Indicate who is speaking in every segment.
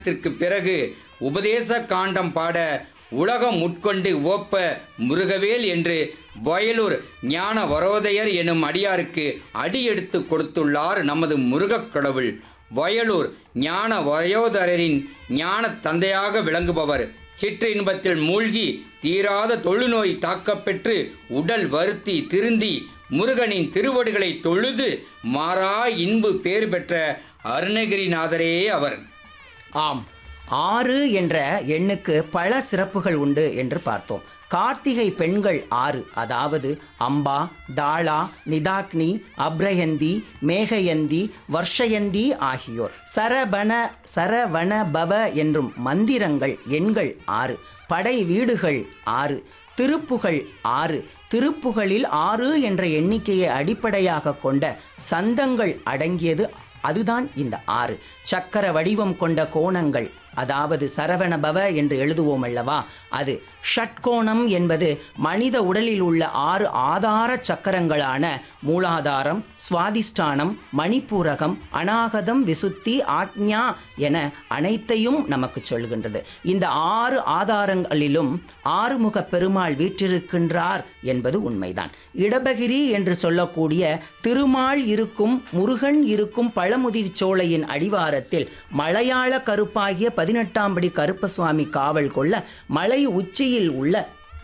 Speaker 1: த்திற்கு பிறகு உபதேச காண்டம் பாட உலகம் உட்கொண்டு ஓப்ப முருகவேல் என்று வயலூர் ஞான வரோதயர் எனும் அடியாருக்கு அடியெடுத்து கொடுத்துள்ளார் நமது முருகக் கடவுள் வயலூர் ஞான வயோதரரின் ஞான தந்தையாக விளங்குபவர் சிற்றின்பத்தில் மூழ்கி தீராத தொழுநோய் தாக்கப்பெற்று உடல் வருத்தி திருந்தி முருகனின் திருவடிகளை தொழுது மாறா இன்பு பேறு பெற்ற அருணகிரிநாதரே அவர்
Speaker 2: ஆம் ஆறு என்ற எண்ணுக்கு பல சிறப்புகள் உண்டு என்று பார்த்தோம் கார்த்திகை பெண்கள் ஆறு அதாவது அம்பா தாளா நிதாக்னி அப்ரயந்தி மேகயந்தி வர்ஷயந்தி ஆகியோர் சரபண சரவண பவ என்றும் மந்திரங்கள் எண்கள் ஆறு படை வீடுகள் ஆறு திருப்புகள் ஆறு திருப்புகளில் ஆறு என்ற எண்ணிக்கையை அடிப்படையாக கொண்ட சந்தங்கள் அடங்கியது அதுதான் இந்த ஆறு சக்கர வடிவம் கொண்ட கோணங்கள் அதாவது சரவணபவ என்று எழுதுவோம் அல்லவா அது ஷட்கோணம் என்பது மனித உடலில் உள்ள ஆறு ஆதார சக்கரங்களான மூலாதாரம் சுவாதிஷ்டானம் மணிப்பூரகம் அநாகதம் விசுத்தி ஆக்ஞா என அனைத்தையும் நமக்கு சொல்கின்றது இந்த ஆறு ஆதாரங்களிலும் ஆறுமுக பெருமாள் வீற்றிருக்கின்றார் என்பது உண்மைதான் இடபகிரி என்று சொல்லக்கூடிய திருமால் இருக்கும் முருகன் இருக்கும் பழமுதிர் சோலையின் அடிவாரத்தில் மலையாள கருப்பாகிய பதினெட்டாம் படி கருப்பசுவாமி காவல் கொள்ள மலை உச்சியில் உள்ள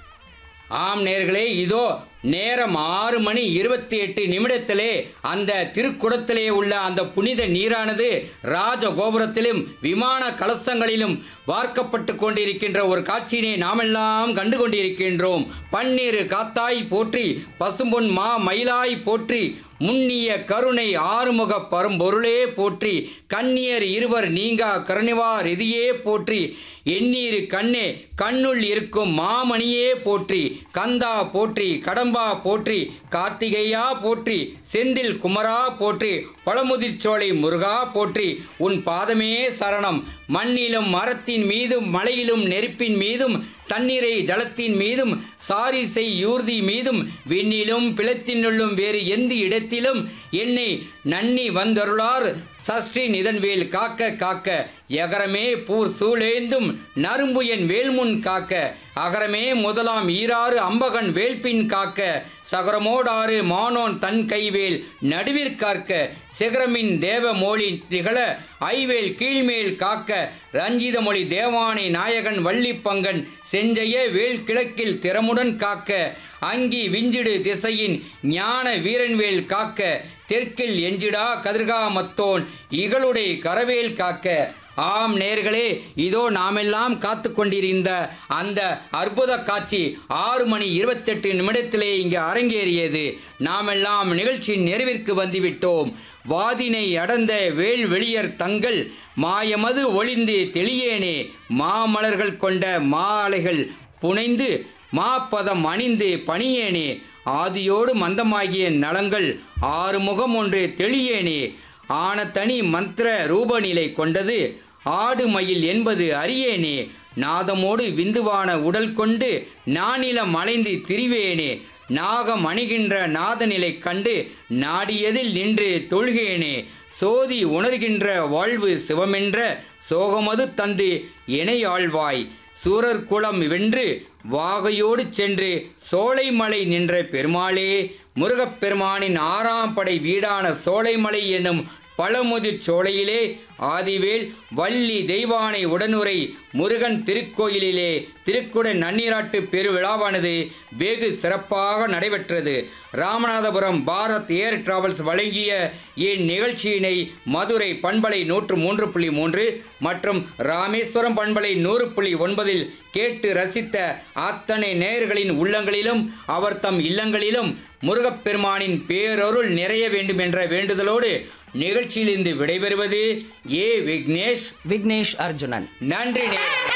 Speaker 1: ஆம் நேர்களே இதோ நேரம் ஆறு மணி இருபத்தி எட்டு நிமிடத்திலே அந்த திருக்குடத்திலே உள்ள அந்த புனித நீரானது ராஜ கோபுரத்திலும் விமான கலசங்களிலும் வார்க்கப்பட்டு கொண்டிருக்கின்ற ஒரு காட்சியினை நாமெல்லாம் கண்டு கொண்டிருக்கின்றோம் பன்னீர் காத்தாய் போற்றி பசும்பொன் மா மயிலாய் போற்றி முன்னிய கருணை ஆறுமுக பரம்பொருளே போற்றி கண்ணியர் இருவர் நீங்கா கருணிவார் இதியே போற்றி எண்ணீர் கண்ணே கண்ணுள் இருக்கும் மாமணியே போற்றி கந்தா போற்றி கடம்பா போற்றி கார்த்திகையா போற்றி செந்தில் குமரா போற்றி பழமுதிர்ச்சோலை முருகா போற்றி உன் பாதமே சரணம் மண்ணிலும் மரத்தின் மீதும் மலையிலும் நெருப்பின் மீதும் தண்ணீரை ஜலத்தின் மீதும் சாரிசை யூர்தி மீதும் விண்ணிலும் பிளத்தினுள்ளும் வேறு எந்த இடத்திலும் என்னை நன்னி வந்தருளார் சஷ்டி நிதன்வேல் காக்க காக்க எகரமே பூர் சூழேந்தும் நரும்பு என் வேல்முன் காக்க அகரமே முதலாம் ஈராறு அம்பகன் வேல்பின் காக்க சகரமோடாறு மானோன் தன் கைவேல் நடுவிற்காக்க சிகரமின் தேவ மொழி திகழ ஐவேல் கீழ்மேல் காக்க ரஞ்சிதமொழி தேவானை நாயகன் வள்ளிப்பங்கன் செஞ்சைய வேல் கிழக்கில் திறமுடன் காக்க அங்கி விஞ்சிடு திசையின் ஞான வீரன்வேல் காக்க தெற்கில் எஞ்சிடா கதிர்காமத்தோன் இகளுடைய கரவேல் காக்க ஆம் நேர்களே இதோ நாமெல்லாம் காத்து கொண்டிருந்த அந்த அற்புத காட்சி ஆறு மணி இருபத்தெட்டு நிமிடத்திலே இங்கு அரங்கேறியது நாமெல்லாம் நிகழ்ச்சியின் நிறைவிற்கு வந்துவிட்டோம் வாதினை அடர்ந்த வேல் வெளியர் தங்கள் மாயமது ஒளிந்து தெளியேனே மாமலர்கள் கொண்ட மாலைகள் புனைந்து மாப்பதம் அணிந்து பணியேனே ஆதியோடு மந்தமாகிய நலங்கள் ஆறுமுகம் ஒன்று தெளியேனே ஆனத்தனி மந்திர ரூபநிலை கொண்டது ஆடு மயில் என்பது அறியேனே நாதமோடு விந்துவான உடல் கொண்டு நானிலம் அலைந்து திரிவேனே நாகம் அணிகின்ற நாதநிலை கண்டு நாடியதில் நின்று தொழுகேனே சோதி உணர்கின்ற வாழ்வு சிவமென்ற சோகமது தந்து இணையாழ்வாய் சூரர் குளம் வென்று வாகையோடு சென்று சோலைமலை நின்ற பெருமாளே முருகப்பெருமானின் ஆறாம் படை வீடான சோலைமலை என்னும் பழமுதிர் சோலையிலே ஆதிவேல் வள்ளி தெய்வானை உடனுரை முருகன் திருக்கோயிலிலே திருக்குட நன்னீராட்டு பெருவிழாவானது வெகு சிறப்பாக நடைபெற்றது ராமநாதபுரம் பாரத் ஏர் டிராவல்ஸ் வழங்கிய இந்நிகழ்ச்சியினை மதுரை பண்பலை நூற்று மூன்று புள்ளி மூன்று மற்றும் ராமேஸ்வரம் பண்பலை நூறு புள்ளி ஒன்பதில் கேட்டு ரசித்த அத்தனை நேயர்களின் உள்ளங்களிலும் அவர் தம் இல்லங்களிலும் முருகப்பெருமானின் பேரருள் நிறைய வேண்டும் என்ற வேண்டுதலோடு நிகழ்ச்சியிலிருந்து விடைபெறுவது ஏ விக்னேஷ்
Speaker 2: விக்னேஷ் அர்ஜுனன்
Speaker 1: நன்றி நேயர்களே.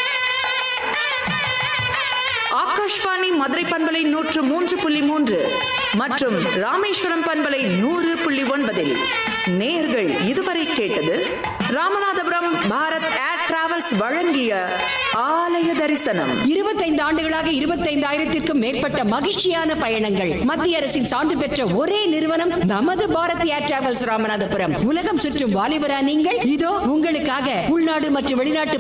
Speaker 3: ஆகாஷ்வாணி மதுரை பண்பலை நூற்று மூன்று புள்ளி மூன்று மற்றும் ராமேஸ்வரம் பண்பலை நூறு புள்ளி ஒன்பதில் நேர்கள் இதுவரை கேட்டது Ramanathapuram Bharat air travel travels வழங்கிய ஆலய தரிசனம்
Speaker 4: இருபத்தைந்து ஆண்டுகளாக இருபத்தைந்தாயிரத்திற்கும் மேற்பட்ட மகிழ்ச்சியான பயணங்கள் மத்திய அரசின் சான்று பெற்ற ஒரே நிறுவனம் நமது பாரத் ஏர் டிராவல்ஸ் ராமநாதபுரம் உலகம் சுற்றும் வாலிபரா நீங்கள் இதோ உங்களுக்காக உள்நாடு மற்றும் வெளிநாட்டு